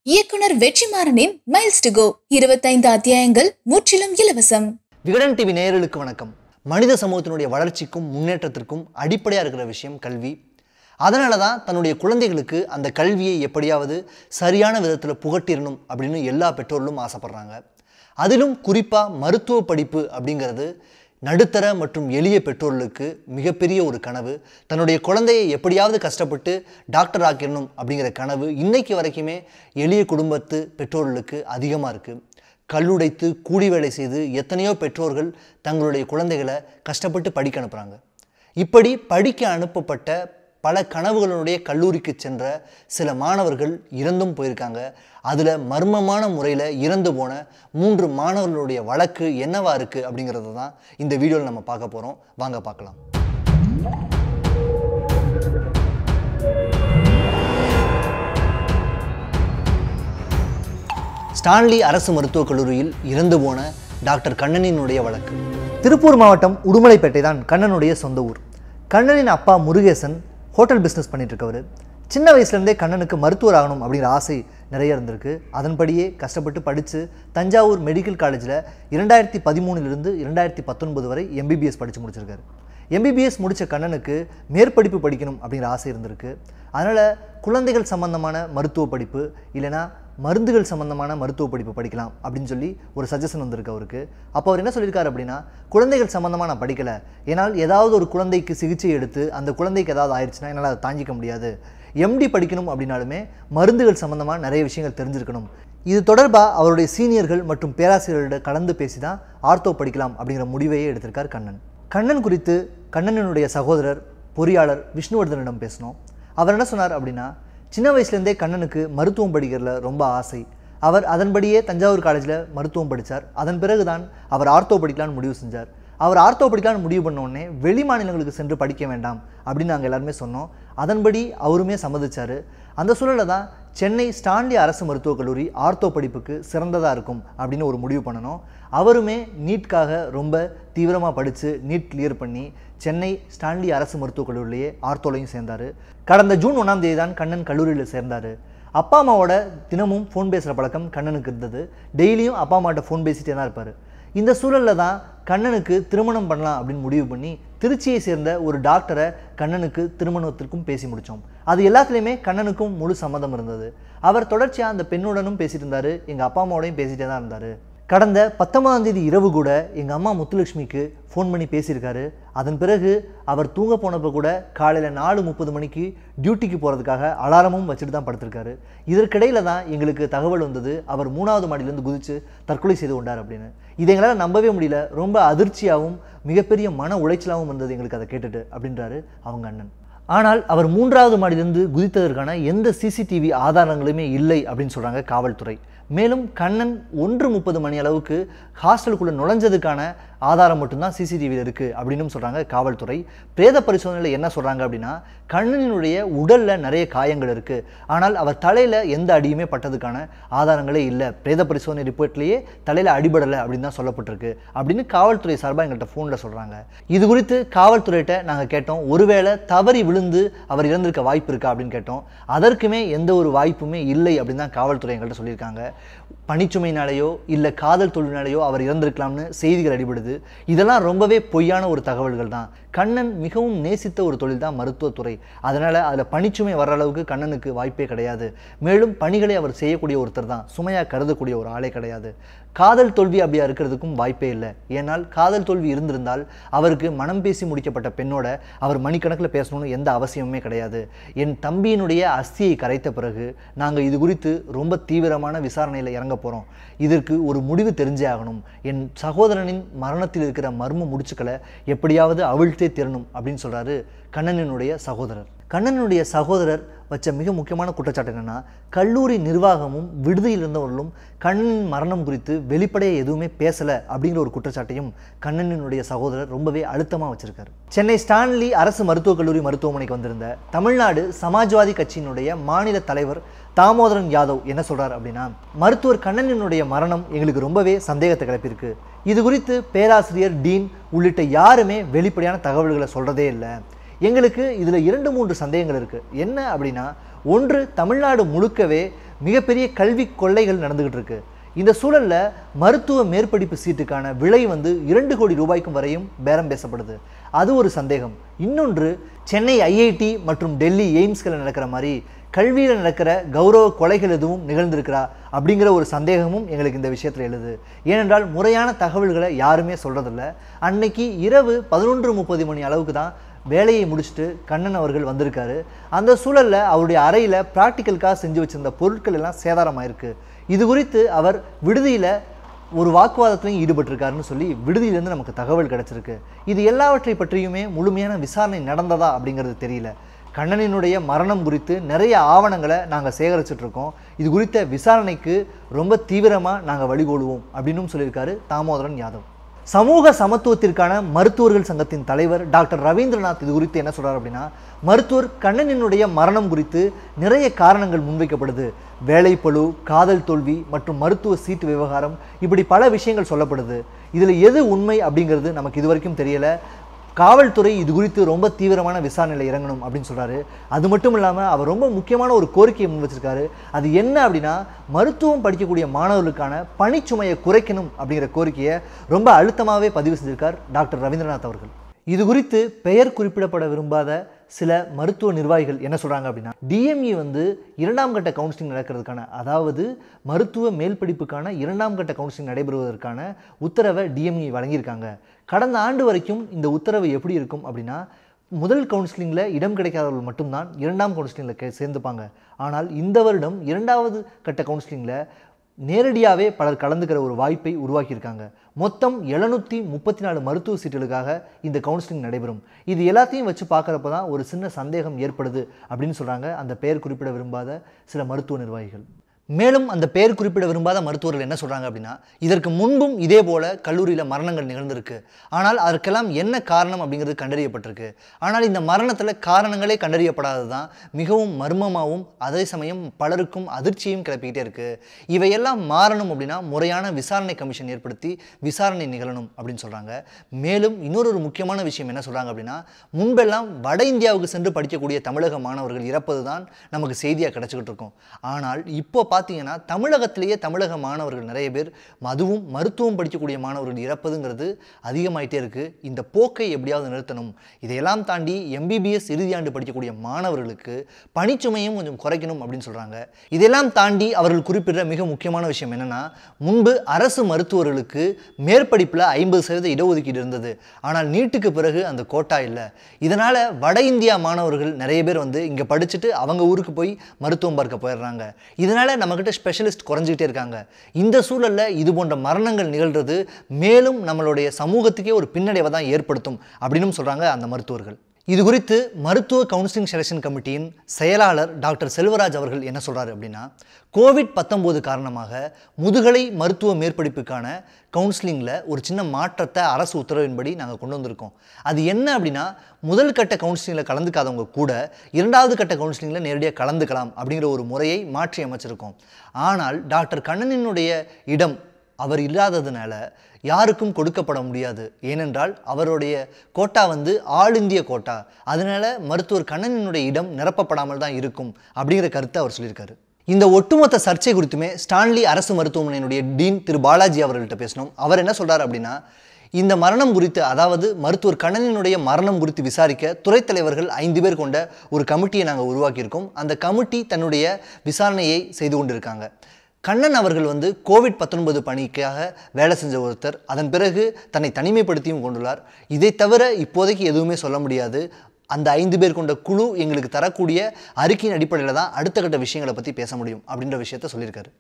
இயக்குனர் வெற்றிமாறனின் miles to go இருபத்தைந்து அத்தியாயங்கள் முற்றிலும் இலவசம் விகடன் டிவி நேயர்களுக்கு வணக்கம் மனித சமூகத்தினுடைய வளர்ச்சிக்கும் முன்னேற்றத்திற்கும் அடிப்படையாக இருக்கிற விஷயம் கல்வி அதனால தான் தன்னுடைய குழந்தைகளுக்கு அந்த கல்வியை எப்படியாவது சரியான விதத்தில் புகட்டிடணும் அப்படின்னு எல்லா பெற்றோர்களும் ஆசைப்படுறாங்க அதிலும் குறிப்பாக மருத்துவ படிப்பு அப்படிங்கிறது நடுத்தர மற்றும் எளிய பெற்றோர்களுக்கு மிகப்பெரிய ஒரு கனவு தன்னுடைய குழந்தையை எப்படியாவது கஷ்டப்பட்டு டாக்டர் ஆக்கிடணும் அப்படிங்கிற கனவு இன்னைக்கு வரைக்குமே எளிய குடும்பத்து பெற்றோர்களுக்கு அதிகமாக இருக்குது கல்லுடைத்து கூலி வேலை செய்து எத்தனையோ பெற்றோர்கள் தங்களுடைய குழந்தைகளை கஷ்டப்பட்டு படிக்க அனுப்புகிறாங்க இப்படி படிக்க அனுப்பப்பட்ட பல கனவுகளுடைய கல்லூரிக்கு சென்ற சில மாணவர்கள் இறந்தும் போயிருக்காங்க அதில் மர்மமான முறையில் இறந்து போன மூன்று மாணவர்களுடைய வழக்கு என்னவா இருக்குது அப்படிங்கிறத தான் இந்த வீடியோவில் நம்ம பார்க்க போகிறோம் வாங்க பார்க்கலாம் ஸ்டான்லி அரசு மருத்துவக் கல்லூரியில் இறந்து போன டாக்டர் கண்ணனினுடைய வழக்கு திருப்பூர் மாவட்டம் உடுமலைப்பேட்டை தான் கண்ணனுடைய சொந்த ஊர் கண்ணனின் அப்பா முருகேசன் ஹோட்டல் பிஸ்னஸ் பண்ணிட்டு இருக்கவர் சின்ன வயசுலேருந்தே கண்ணனுக்கு மருத்துவர் ஆகணும் அப்படிங்கிற ஆசை நிறைய இருந்திருக்கு அதன்படியே கஷ்டப்பட்டு படித்து தஞ்சாவூர் மெடிக்கல் காலேஜில் இரண்டாயிரத்தி பதிமூணுலேருந்து இரண்டாயிரத்தி பத்தொன்பது வரை எம்பிபிஎஸ் படித்து முடிச்சிருக்காரு எம்பிபிஎஸ் முடித்த கண்ணனுக்கு மேற்படிப்பு படிக்கணும் அப்படிங்கிற ஆசை இருந்திருக்கு அதனால் குழந்தைகள் சம்பந்தமான மருத்துவ படிப்பு இல்லைனா மருந்துகள் சம்பந்தமான மருத்துவ படிப்பு படிக்கலாம் அப்படின்னு சொல்லி ஒரு சஜஷன் வந்திருக்கு அவருக்கு அப்போ அவர் என்ன சொல்லியிருக்காரு அப்படின்னா குழந்தைகள் சம்பந்தமாக நான் படிக்கலை ஏன்னால் ஏதாவது ஒரு குழந்தைக்கு சிகிச்சை எடுத்து அந்த குழந்தைக்கு ஏதாவது ஆயிடுச்சுன்னா என்னால் அதை தாங்கிக்க முடியாது எம்டி படிக்கணும் அப்படின்னாலுமே மருந்துகள் சம்பந்தமாக நிறைய விஷயங்கள் தெரிஞ்சிருக்கணும் இது தொடர்பாக அவருடைய சீனியர்கள் மற்றும் பேராசிரியர்களிடம் கலந்து பேசி தான் ஆர்த்தோ படிக்கலாம் அப்படிங்கிற முடிவையே எடுத்திருக்கார் கண்ணன் கண்ணன் குறித்து கண்ணனுடைய சகோதரர் பொறியாளர் விஷ்ணுவர்தனிடம் பேசினோம் அவர் என்ன சொன்னார் அப்படின்னா சின்ன வயசுலேருந்தே கண்ணனுக்கு மருத்துவம் படிக்கிறதுல ரொம்ப ஆசை அவர் அதன்படியே தஞ்சாவூர் காலேஜில் மருத்துவம் படித்தார் அதன் பிறகு தான் அவர் ஆர்த்தோ படிக்கலான்னு முடிவு செஞ்சார் அவர் ஆர்த்தோ படிக்கலான்னு முடிவு பண்ண உடனே வெளி மாநிலங்களுக்கு சென்று படிக்க வேண்டாம் அப்படின்னு நாங்கள் எல்லாருமே சொன்னோம் அதன்படி அவருமே சம்மதிச்சார் அந்த சூழலில் தான் சென்னை ஸ்டான்லி அரசு மருத்துவக் கல்லூரி ஆர்த்தோ படிப்புக்கு சிறந்ததாக இருக்கும் அப்படின்னு ஒரு முடிவு பண்ணணும் அவருமே நீட்காக ரொம்ப தீவிரமாக படித்து நீட் கிளியர் பண்ணி சென்னை ஸ்டான்லி அரசு மருத்துவக் கல்லூரியிலேயே ஆர்த்தோலையும் சேர்ந்தார் கடந்த ஜூன் ஒன்றாம் தேதி தான் கண்ணன் கல்லூரியில் சேர்ந்தார் அப்பா அம்மாவோட தினமும் ஃபோன் பேசுகிற பழக்கம் கண்ணனுக்கு இருந்தது டெய்லியும் அப்பா அம்மாட்ட ஃபோன் பேசிகிட்டே தான் இருப்பார் இந்த சூழலில் தான் கண்ணனுக்கு திருமணம் பண்ணலாம் அப்படின்னு முடிவு பண்ணி திருச்சியை சேர்ந்த ஒரு டாக்டரை கண்ணனுக்கு திருமணத்திற்கும் பேசி முடித்தோம் அது எல்லாத்துலேயுமே கண்ணனுக்கும் முழு சம்மதம் இருந்தது அவர் தொடர்ச்சியாக அந்த பெண்ணுடனும் பேசிட்டு இருந்தார் எங்கள் அப்பா அம்மாவோடையும் பேசிகிட்டே தான் இருந்தார் கடந்த பத்தொன்பதாம் தேதி இரவு கூட எங்கள் அம்மா முத்துலட்சுமிக்கு ஃபோன் பண்ணி பேசியிருக்காரு அதன் பிறகு அவர் தூங்க போனப்போ கூட காலையில் நாலு முப்பது மணிக்கு டியூட்டிக்கு போகிறதுக்காக அலாரமும் வச்சுட்டு தான் படுத்திருக்காரு இதற்கிடையில் தான் எங்களுக்கு தகவல் வந்தது அவர் மூணாவது மாடியிலேருந்து குதித்து தற்கொலை செய்து கொண்டார் அப்படின்னு இதை எங்களால் நம்பவே முடியல ரொம்ப அதிர்ச்சியாகவும் மிகப்பெரிய மன உளைச்சலாகவும் இருந்தது எங்களுக்கு அதை கேட்டுட்டு அப்படின்றாரு அவங்க அண்ணன் ஆனால் அவர் மூன்றாவது மாடியிலிருந்து குதித்ததற்கான எந்த சிசிடிவி ஆதாரங்களுமே இல்லை அப்படின்னு சொல்கிறாங்க காவல்துறை மேலும் கண்ணன் ஒன்று முப்பது மணி அளவுக்கு ஹாஸ்டலுக்குள்ளே நுழைஞ்சதுக்கான ஆதாரம் மட்டும்தான் சிசிடிவியில் இருக்குது அப்படின்னு சொல்கிறாங்க காவல்துறை பிரேத பரிசோதனையில் என்ன சொல்கிறாங்க அப்படின்னா கண்ணனினுடைய உடலில் நிறைய காயங்கள் இருக்குது ஆனால் அவர் தலையில் எந்த அடியுமே பட்டதுக்கான ஆதாரங்களே இல்லை பிரேத பரிசோதனை ரிப்போர்ட்லேயே தலையில் அடிபடலை அப்படின்னு தான் சொல்லப்பட்டிருக்கு அப்படின்னு காவல்துறை சார்பாக எங்கள்கிட்ட ஃபோனில் சொல்கிறாங்க இது குறித்து காவல்துறையிட்ட நாங்கள் கேட்டோம் ஒருவேளை தவறி விழுந்து அவர் இறந்திருக்க வாய்ப்பு இருக்கா அப்படின்னு கேட்டோம் அதற்குமே எந்த ஒரு வாய்ப்புமே இல்லை அப்படின்னு தான் காவல்துறை எங்கள்கிட்ட சொல்லியிருக்காங்க பணிச்சுமையினாலேயோ இல்லை காதல் தொழிலினாலேயோ அவர் இறந்திருக்கலாம்னு செய்திகள் அடிபடுது இதெல்லாம் ரொம்பவே பொய்யான ஒரு தகவல்கள் தான் கண்ணன் மிகவும் நேசித்த ஒரு தொழில் தான் மருத்துவத்துறை அதனால் அதில் பணிச்சுமை வர்ற அளவுக்கு கண்ணனுக்கு வாய்ப்பே கிடையாது மேலும் பணிகளை அவர் செய்யக்கூடிய ஒருத்தர் தான் சுமையாக கருதக்கூடிய ஒரு ஆளே கிடையாது காதல் தோல்வி அப்படியா இருக்கிறதுக்கும் வாய்ப்பே இல்லை ஏன்னால் காதல் தோல்வி இருந்திருந்தால் அவருக்கு மனம் பேசி முடிக்கப்பட்ட பெண்ணோட அவர் மணிக்கணக்கில் பேசணும்னு எந்த அவசியமுமே கிடையாது என் தம்பியினுடைய அஸ்தியை கரைத்த பிறகு நாங்கள் இது குறித்து ரொம்ப தீவிரமான விசாரணையில் இறங்க போகிறோம் இதற்கு ஒரு முடிவு தெரிஞ்சே ஆகணும் என் சகோதரனின் மரணத்தில் இருக்கிற மர்ம முடிச்சுக்களை எப்படியாவது அவிழ்த்தே திறணும் அப்படின்னு சொல்கிறாரு கண்ணனினுடைய சகோதரர் கண்ணனுடைய சகோதரர் வச்ச மிக முக்கியமான குற்றச்சாட்டு என்னென்னா கல்லூரி நிர்வாகமும் விடுதியில் இருந்தவர்களும் கண்ணனின் மரணம் குறித்து வெளிப்படையாக எதுவுமே பேசலை அப்படிங்கிற ஒரு குற்றச்சாட்டையும் கண்ணனினுடைய சகோதரர் ரொம்பவே அழுத்தமாக வச்சிருக்காரு சென்னை ஸ்டான்லி அரசு மருத்துவக் கல்லூரி மருத்துவமனைக்கு வந்திருந்த தமிழ்நாடு சமாஜ்வாதி கட்சியினுடைய மாநில தலைவர் தாமோதரன் யாதவ் என்ன சொல்றார் அப்படின்னா மருத்துவர் கண்ணனினுடைய மரணம் எங்களுக்கு ரொம்பவே சந்தேகத்தை கிளப்பியிருக்கு இது குறித்து பேராசிரியர் டீன் உள்ளிட்ட யாருமே வெளிப்படையான தகவல்களை சொல்றதே இல்லை எங்களுக்கு இதில் இரண்டு மூன்று சந்தேகங்கள் இருக்குது என்ன அப்படின்னா ஒன்று தமிழ்நாடு முழுக்கவே மிகப்பெரிய கல்வி கொள்ளைகள் நடந்துகிட்டு இருக்கு இந்த சூழல்ல மருத்துவ மேற்படிப்பு சீட்டுக்கான விலை வந்து இரண்டு கோடி ரூபாய்க்கும் வரையும் பேரம் பேசப்படுது அது ஒரு சந்தேகம் இன்னொன்று சென்னை ஐஐடி மற்றும் டெல்லி எய்ம்ஸ்களில் நடக்கிற மாதிரி கல்வியில் நடக்கிற கௌரவ கொலைகள் எதுவும் நிகழ்ந்திருக்கிறா அப்படிங்கிற ஒரு சந்தேகமும் எங்களுக்கு இந்த விஷயத்தில் எழுது ஏனென்றால் முறையான தகவல்களை யாருமே சொல்கிறதில்ல அன்னைக்கு இரவு பதினொன்று முப்பது மணி அளவுக்கு தான் வேலையை முடிச்சுட்டு கண்ணன் அவர்கள் வந்திருக்காரு அந்த சூழலில் அவருடைய அறையில் ப்ராக்டிக்கலுக்காக செஞ்சு வச்சிருந்த பொருட்கள் எல்லாம் சேதாரமாயிருக்கு இது குறித்து அவர் விடுதியில் ஒரு வாக்குவாதத்திலையும் ஈடுபட்டிருக்காருன்னு சொல்லி விடுதியிலேருந்து நமக்கு தகவல் கிடைச்சிருக்கு இது எல்லாவற்றை பற்றியுமே முழுமையான விசாரணை நடந்ததா அப்படிங்கிறது தெரியல கண்ணனினுடைய மரணம் குறித்து நிறைய ஆவணங்களை நாங்கள் சேகரிச்சுட்டு இருக்கோம் இது குறித்த விசாரணைக்கு ரொம்ப தீவிரமாக நாங்கள் வழிகோலுவோம் அப்படின்னும் சொல்லியிருக்காரு தாமோதரன் யாதவ் சமூக சமத்துவத்திற்கான மருத்துவர்கள் சங்கத்தின் தலைவர் டாக்டர் ரவீந்திரநாத் இது குறித்து என்ன சொல்றாரு அப்படின்னா மருத்துவர் கண்ணனினுடைய மரணம் குறித்து நிறைய காரணங்கள் முன்வைக்கப்படுது வேலைப்பளு காதல் தோல்வி மற்றும் மருத்துவ சீட்டு விவகாரம் இப்படி பல விஷயங்கள் சொல்லப்படுது இதில் எது உண்மை அப்படிங்கிறது நமக்கு இதுவரைக்கும் தெரியல காவல்துறை இது குறித்து ரொம்ப தீவிரமான விசாரணையில் இறங்கணும் அப்படின்னு சொல்றாரு அது மட்டும் இல்லாமல் அவர் ரொம்ப முக்கியமான ஒரு கோரிக்கையை முன் வச்சிருக்காரு அது என்ன அப்படின்னா மருத்துவம் படிக்கக்கூடிய மாணவர்களுக்கான பணிச்சுமையை குறைக்கணும் அப்படிங்கிற கோரிக்கையை ரொம்ப அழுத்தமாகவே பதிவு செஞ்சிருக்கார் டாக்டர் ரவீந்திரநாத் அவர்கள் இது குறித்து பெயர் குறிப்பிடப்பட விரும்பாத சில மருத்துவ நிர்வாகிகள் என்ன சொல்கிறாங்க அப்படின்னா டிஎம்இ வந்து இரண்டாம் கட்ட கவுன்சிலிங் நடக்கிறதுக்கான அதாவது மருத்துவ மேல் படிப்புக்கான இரண்டாம் கட்ட கவுன்சிலிங் நடைபெறுவதற்கான உத்தரவை டிஎம்இ வழங்கியிருக்காங்க கடந்த ஆண்டு வரைக்கும் இந்த உத்தரவு எப்படி இருக்கும் அப்படின்னா முதல் கவுன்சிலிங்கில் இடம் கிடைக்காதவர்கள் மட்டும்தான் இரண்டாம் கவுன்சிலிங்கில் சேர்ந்துப்பாங்க ஆனால் இந்த வருடம் இரண்டாவது கட்ட கவுன்சிலிங்கில் நேரடியாகவே பலர் கலந்துக்கிற ஒரு வாய்ப்பை உருவாக்கியிருக்காங்க மொத்தம் எழுநூற்றி முப்பத்தி நாலு மருத்துவ சீட்டுகளுக்காக இந்த கவுன்சிலிங் நடைபெறும் இது எல்லாத்தையும் வச்சு பார்க்குறப்ப தான் ஒரு சின்ன சந்தேகம் ஏற்படுது அப்படின்னு சொல்கிறாங்க அந்த பெயர் குறிப்பிட விரும்பாத சில மருத்துவ நிர்வாகிகள் மேலும் அந்த பெயர் குறிப்பிட விரும்பாத மருத்துவர்கள் என்ன சொல்கிறாங்க அப்படின்னா இதற்கு முன்பும் இதே போல் கல்லூரியில் மரணங்கள் நிகழ்ந்திருக்கு ஆனால் அதற்கெல்லாம் என்ன காரணம் அப்படிங்கிறது கண்டறியப்பட்டிருக்கு ஆனால் இந்த மரணத்தில் காரணங்களே கண்டறியப்படாதது தான் மிகவும் மர்மமாகவும் அதே சமயம் பலருக்கும் அதிர்ச்சியும் கிளப்பிக்கிட்டே இருக்குது இவையெல்லாம் மாறணும் அப்படின்னா முறையான விசாரணை கமிஷன் ஏற்படுத்தி விசாரணை நிகழணும் அப்படின்னு சொல்கிறாங்க மேலும் இன்னொரு ஒரு முக்கியமான விஷயம் என்ன சொல்கிறாங்க அப்படின்னா முன்பெல்லாம் வட இந்தியாவுக்கு சென்று படிக்கக்கூடிய தமிழக மாணவர்கள் இறப்பது தான் நமக்கு செய்தியாக கிடச்சிக்கிட்டு இருக்கும் ஆனால் இப்போ பார்த்தீங்கன்னா தமிழகத்திலேயே தமிழக மாணவர்கள் நிறைய பேர் அதுவும் மருத்துவம் படிக்கக்கூடிய மாணவர்கள் இறப்பதுங்கிறது அதிகமாயிட்டே இருக்குது இந்த போக்கை எப்படியாவது நிறுத்தணும் இதையெல்லாம் தாண்டி எம்பிபிஎஸ் இறுதியாண்டு படிக்கக்கூடிய மாணவர்களுக்கு பணிச்சுமையும் கொஞ்சம் குறைக்கணும் அப்படின்னு சொல்கிறாங்க இதெல்லாம் தாண்டி அவர்கள் குறிப்பிடுற மிக முக்கியமான விஷயம் என்னென்னா முன்பு அரசு மருத்துவர்களுக்கு மேற்படிப்பில் ஐம்பது சதவீத இடஒதுக்கீடு இருந்தது ஆனால் நீட்டுக்கு பிறகு அந்த கோட்டா இல்லை இதனால் வட இந்தியா மாணவர்கள் நிறைய பேர் வந்து இங்கே படிச்சுட்டு அவங்க ஊருக்கு போய் மருத்துவம் பார்க்க போயிடுறாங்க இதனால் நம்மக்கிட்ட ஸ்பெஷலிஸ்ட் குறைஞ்சிக்கிட்டே இருக்காங்க இந்த சூழலில் இது போன்ற மரணங்கள் நிகழ்கிறது மேலும் நம்மளுடைய சமூகத்துக்கே ஒரு பின்னடைவை தான் ஏற்படுத்தும் அப்படின்னு சொல்கிறாங்க அந்த மருத்துவர்கள் இது குறித்து மருத்துவ கவுன்சிலிங் செலெக்ஷன் கமிட்டியின் செயலாளர் டாக்டர் செல்வராஜ் அவர்கள் என்ன சொல்றாரு அப்படின்னா கோவிட் பத்தொம்போது காரணமாக முதுகலை மருத்துவ மேற்படிப்புக்கான கவுன்சிலிங்கில் ஒரு சின்ன மாற்றத்தை அரசு உத்தரவின்படி நாங்கள் கொண்டு வந்திருக்கோம் அது என்ன அப்படின்னா முதல் கட்ட கவுன்சிலிங்கில் கலந்துக்காதவங்க கூட இரண்டாவது கட்ட கவுன்சிலிங்கில் நேரடியாக கலந்துக்கலாம் அப்படிங்கிற ஒரு முறையை மாற்றி அமைச்சிருக்கோம் ஆனால் டாக்டர் கண்ணனினுடைய இடம் அவர் இல்லாததுனால யாருக்கும் கொடுக்கப்பட முடியாது ஏனென்றால் அவருடைய கோட்டா வந்து ஆல் இந்திய கோட்டா அதனால மருத்துவர் கண்ணனினுடைய இடம் நிரப்பப்படாமல் தான் இருக்கும் அப்படிங்கிற கருத்தை அவர் சொல்லியிருக்காரு இந்த ஒட்டுமொத்த சர்ச்சை குறித்துமே ஸ்டான்லி அரசு மருத்துவமனையினுடைய டீன் திரு பாலாஜி அவர்கள்ட்ட பேசணும் அவர் என்ன சொல்றாரு அப்படின்னா இந்த மரணம் குறித்து அதாவது மருத்துவர் கண்ணனினுடைய மரணம் குறித்து விசாரிக்க துறைத் தலைவர்கள் ஐந்து பேர் கொண்ட ஒரு கமிட்டியை நாங்கள் உருவாக்கியிருக்கோம் அந்த கமிட்டி தன்னுடைய விசாரணையை செய்து கொண்டிருக்காங்க கண்ணன் அவர்கள் வந்து கோவிட் பத்தொன்பது பணிக்காக வேலை செஞ்ச ஒருத்தர் அதன் பிறகு தன்னை தனிமைப்படுத்தியும் கொண்டுள்ளார் இதை தவிர இப்போதைக்கு எதுவுமே சொல்ல முடியாது அந்த ஐந்து பேர் கொண்ட குழு எங்களுக்கு தரக்கூடிய அறிக்கையின் அடிப்படையில் தான் அடுத்த கட்ட விஷயங்களை பற்றி பேச முடியும் அப்படின்ற விஷயத்த சொல்லியிருக்காரு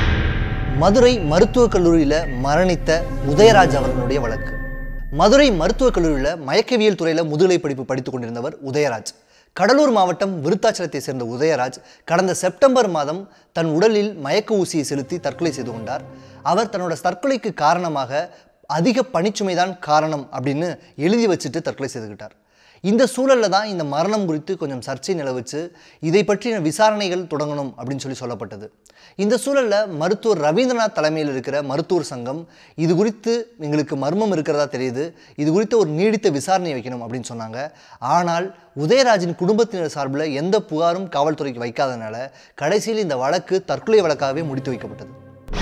மதுரை மருத்துவக் கல்லூரியில் மரணித்த உதயராஜ் அவர்களுடைய வழக்கு மதுரை மருத்துவக் கல்லூரியில் மயக்கவியல் துறையில் முதுகலை படிப்பு படித்துக் கொண்டிருந்தவர் உதயராஜ் கடலூர் மாவட்டம் விருத்தாச்சலத்தை சேர்ந்த உதயராஜ் கடந்த செப்டம்பர் மாதம் தன் உடலில் மயக்க ஊசியை செலுத்தி தற்கொலை செய்து கொண்டார் அவர் தன்னோட தற்கொலைக்கு காரணமாக அதிக பணிச்சுமைதான் காரணம் அப்படின்னு எழுதி வச்சுட்டு தற்கொலை செய்துக்கிட்டார் இந்த சூழலில் தான் இந்த மரணம் குறித்து கொஞ்சம் சர்ச்சை நிலவுச்சு இதை பற்றின விசாரணைகள் தொடங்கணும் அப்படின்னு சொல்லி சொல்லப்பட்டது இந்த சூழலில் மருத்துவர் ரவீந்திரநாத் தலைமையில் இருக்கிற மருத்துவர் சங்கம் இது குறித்து எங்களுக்கு மர்மம் இருக்கிறதா தெரியுது இது குறித்து ஒரு நீடித்த விசாரணை வைக்கணும் அப்படின்னு சொன்னாங்க ஆனால் உதயராஜின் குடும்பத்தினர் சார்பில் எந்த புகாரும் காவல்துறைக்கு வைக்காதனால கடைசியில் இந்த வழக்கு தற்கொலை வழக்காகவே முடித்து வைக்கப்பட்டது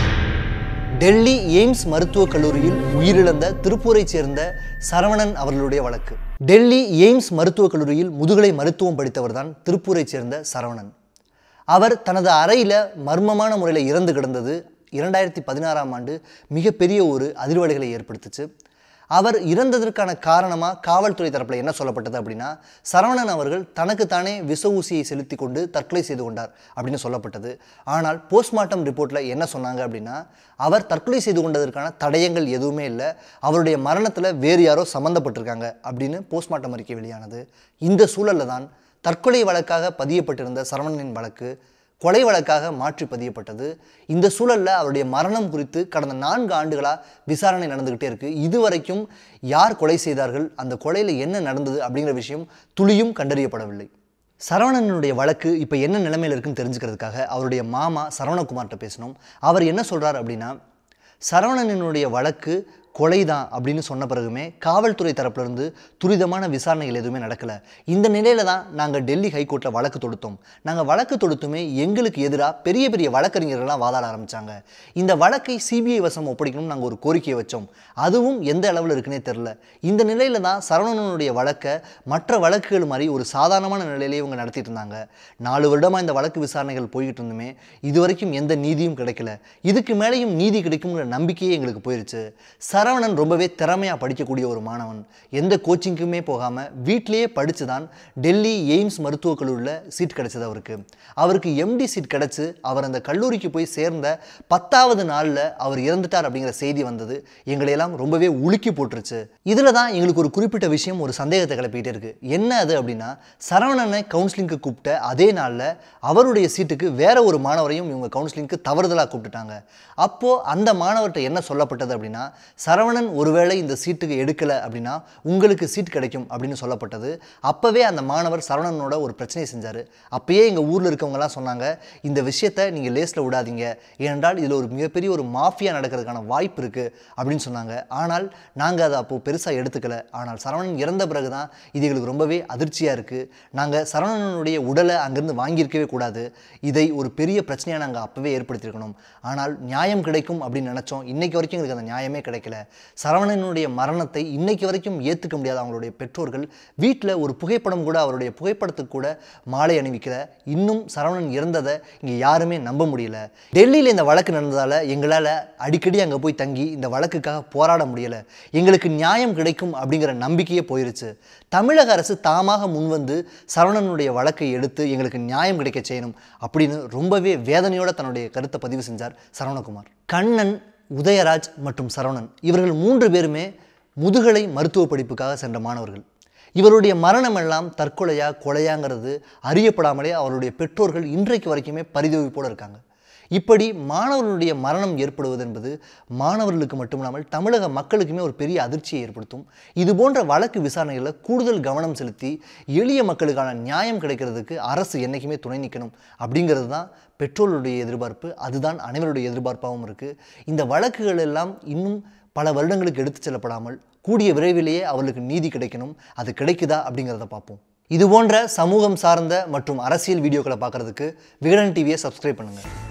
டெல்லி எய்ம்ஸ் மருத்துவக் கல்லூரியில் உயிரிழந்த திருப்பூரைச் சேர்ந்த சரவணன் அவர்களுடைய வழக்கு டெல்லி எய்ம்ஸ் மருத்துவக் கல்லூரியில் முதுகலை மருத்துவம் படித்தவர்தான் திருப்பூரைச் சேர்ந்த சரவணன் அவர் தனது அறையில் மர்மமான முறையில் இறந்து கிடந்தது இரண்டாயிரத்தி பதினாறாம் ஆண்டு மிகப்பெரிய ஒரு அதிர்வலைகளை ஏற்படுத்துச்சு அவர் இறந்ததற்கான காரணமாக காவல்துறை தரப்பில் என்ன சொல்லப்பட்டது அப்படின்னா சரவணன் அவர்கள் தனக்குத்தானே விச ஊசியை செலுத்தி கொண்டு தற்கொலை செய்து கொண்டார் அப்படின்னு சொல்லப்பட்டது ஆனால் போஸ்ட்மார்ட்டம் ரிப்போர்ட்டில் என்ன சொன்னாங்க அப்படின்னா அவர் தற்கொலை செய்து கொண்டதற்கான தடயங்கள் எதுவுமே இல்லை அவருடைய மரணத்தில் வேறு யாரோ சம்மந்தப்பட்டிருக்காங்க அப்படின்னு போஸ்ட்மார்ட்டம் அறிக்கை வெளியானது இந்த சூழலில் தான் தற்கொலை வழக்காக பதியப்பட்டிருந்த சரவணனின் வழக்கு கொலை வழக்காக மாற்றி பதியப்பட்டது இந்த சூழலில் அவருடைய மரணம் குறித்து கடந்த நான்கு ஆண்டுகளாக விசாரணை நடந்துக்கிட்டே இருக்குது இதுவரைக்கும் யார் கொலை செய்தார்கள் அந்த கொலையில் என்ன நடந்தது அப்படிங்கிற விஷயம் துளியும் கண்டறியப்படவில்லை சரவணனுடைய வழக்கு இப்போ என்ன நிலைமையில் இருக்குன்னு தெரிஞ்சுக்கிறதுக்காக அவருடைய மாமா சரவணகுமார்கிட்ட பேசினோம் அவர் என்ன சொல்கிறார் அப்படின்னா சரவணனினுடைய வழக்கு கொலை தான் அப்படின்னு சொன்ன பிறகுமே காவல்துறை தரப்புலேருந்து துரிதமான விசாரணைகள் எதுவுமே நடக்கலை இந்த நிலையில தான் நாங்கள் டெல்லி ஹைகோர்ட்டில் வழக்கு தொடுத்தோம் நாங்கள் வழக்கு தொடுத்துமே எங்களுக்கு எதிராக பெரிய பெரிய வழக்கறிஞர்கள்லாம் வாதாட ஆரம்பித்தாங்க இந்த வழக்கை சிபிஐ வசம் ஒப்படைக்கணும்னு நாங்கள் ஒரு கோரிக்கையை வச்சோம் அதுவும் எந்த அளவில் இருக்குன்னே தெரில இந்த நிலையில தான் சரவணனுடைய வழக்கை மற்ற வழக்குகள் மாதிரி ஒரு சாதாரணமான நிலையிலே இவங்க நடத்திட்டு இருந்தாங்க நாலு வருடமாக இந்த வழக்கு விசாரணைகள் போய்கிட்டு இருந்துமே இது வரைக்கும் எந்த நீதியும் கிடைக்கல இதுக்கு மேலேயும் நீதி கிடைக்குங்கிற நம்பிக்கையே எங்களுக்கு போயிருச்சு சரவணன் ரொம்பவே திறமையாக படிக்கக்கூடிய ஒரு மாணவன் எந்த கோச்சிங்க்குமே போகாமல் வீட்டிலேயே படித்து தான் டெல்லி எய்ம்ஸ் மருத்துவக் கல்லூரியில் சீட் கிடைச்சது அவருக்கு அவருக்கு எம்டி சீட் கிடச்சி அவர் அந்த கல்லூரிக்கு போய் சேர்ந்த பத்தாவது நாளில் அவர் இறந்துட்டார் அப்படிங்கிற செய்தி வந்தது எங்களையெல்லாம் ரொம்பவே உலுக்கி போட்டுருச்சு இதில் தான் எங்களுக்கு ஒரு குறிப்பிட்ட விஷயம் ஒரு சந்தேகத்தை கிளப்பிக்கிட்டே இருக்குது என்ன அது அப்படின்னா சரவணனை கவுன்சிலிங்க்கு கூப்பிட்ட அதே நாளில் அவருடைய சீட்டுக்கு வேற ஒரு மாணவரையும் இவங்க கவுன்சிலிங்க்கு தவறுதலாக கூப்பிட்டுட்டாங்க அப்போது அந்த மாணவர்கிட்ட என்ன சொல்லப்பட்டது அப்படின்னா சரவணன் ஒருவேளை இந்த சீட்டுக்கு எடுக்கலை அப்படின்னா உங்களுக்கு சீட் கிடைக்கும் அப்படின்னு சொல்லப்பட்டது அப்போவே அந்த மாணவர் சரவணனோட ஒரு பிரச்சனையை செஞ்சார் அப்பயே எங்கள் ஊரில் இருக்கவங்கலாம் சொன்னாங்க இந்த விஷயத்தை நீங்கள் லேஸில் விடாதீங்க ஏனென்றால் இதில் ஒரு மிகப்பெரிய ஒரு மாஃபியா நடக்கிறதுக்கான வாய்ப்பு இருக்குது அப்படின்னு சொன்னாங்க ஆனால் நாங்கள் அதை அப்போது பெருசாக எடுத்துக்கல ஆனால் சரவணன் இறந்த பிறகு தான் இது எங்களுக்கு ரொம்பவே அதிர்ச்சியாக இருக்குது நாங்கள் சரவணனுடைய உடலை அங்கேருந்து வாங்கியிருக்கவே கூடாது இதை ஒரு பெரிய பிரச்சனையாக நாங்கள் அப்போவே ஏற்படுத்தியிருக்கணும் ஆனால் நியாயம் கிடைக்கும் அப்படின்னு நினச்சோம் இன்னைக்கு வரைக்கும் எங்களுக்கு அந்த நியாயமே கிடைக்கல சரவணனுடைய மரணத்தை இன்னைக்கு வரைக்கும் ஏற்றுக்க முடியாத அவங்களுடைய பெற்றோர்கள் வீட்டில் ஒரு புகைப்படம் கூட அவருடைய புகைப்படத்துக்கு கூட மாலை அணிவிக்கல இன்னும் சரவணன் இறந்ததை இங்கே யாருமே நம்ப முடியல டெல்லியில் இந்த வழக்கு நடந்ததால் எங்களால் அடிக்கடி அங்கே போய் தங்கி இந்த வழக்குக்காக போராட முடியலை எங்களுக்கு நியாயம் கிடைக்கும் அப்படிங்கிற நம்பிக்கையே போயிருச்சு தமிழக அரசு தாமாக முன்வந்து சரவணனுடைய வழக்கை எடுத்து எங்களுக்கு நியாயம் கிடைக்க செய்யணும் அப்படின்னு ரொம்பவே வேதனையோட தன்னுடைய கருத்தை பதிவு செஞ்சார் சரவணகுமார் கண்ணன் உதயராஜ் மற்றும் சரவணன் இவர்கள் மூன்று பேருமே முதுகலை மருத்துவ படிப்புக்காக சென்ற மாணவர்கள் இவருடைய மரணமெல்லாம் தற்கொலையா கொலையாங்கிறது அறியப்படாமலே அவருடைய பெற்றோர்கள் இன்றைக்கு வரைக்குமே பரிதவிப்போடு இருக்காங்க இப்படி மாணவர்களுடைய மரணம் ஏற்படுவது என்பது மாணவர்களுக்கு மட்டுமில்லாமல் தமிழக மக்களுக்குமே ஒரு பெரிய அதிர்ச்சியை ஏற்படுத்தும் இது போன்ற வழக்கு விசாரணைகளில் கூடுதல் கவனம் செலுத்தி எளிய மக்களுக்கான நியாயம் கிடைக்கிறதுக்கு அரசு என்றைக்குமே துணை நிற்கணும் அப்படிங்கிறது தான் பெற்றோர்களுடைய எதிர்பார்ப்பு அதுதான் அனைவருடைய எதிர்பார்ப்பாகவும் இருக்குது இந்த வழக்குகள் எல்லாம் இன்னும் பல வருடங்களுக்கு எடுத்துச் செல்லப்படாமல் கூடிய விரைவிலேயே அவர்களுக்கு நீதி கிடைக்கணும் அது கிடைக்குதா அப்படிங்கிறத பார்ப்போம் இது போன்ற சமூகம் சார்ந்த மற்றும் அரசியல் வீடியோக்களை பார்க்குறதுக்கு விகடன் டிவியை சப்ஸ்கிரைப் பண்ணுங்கள்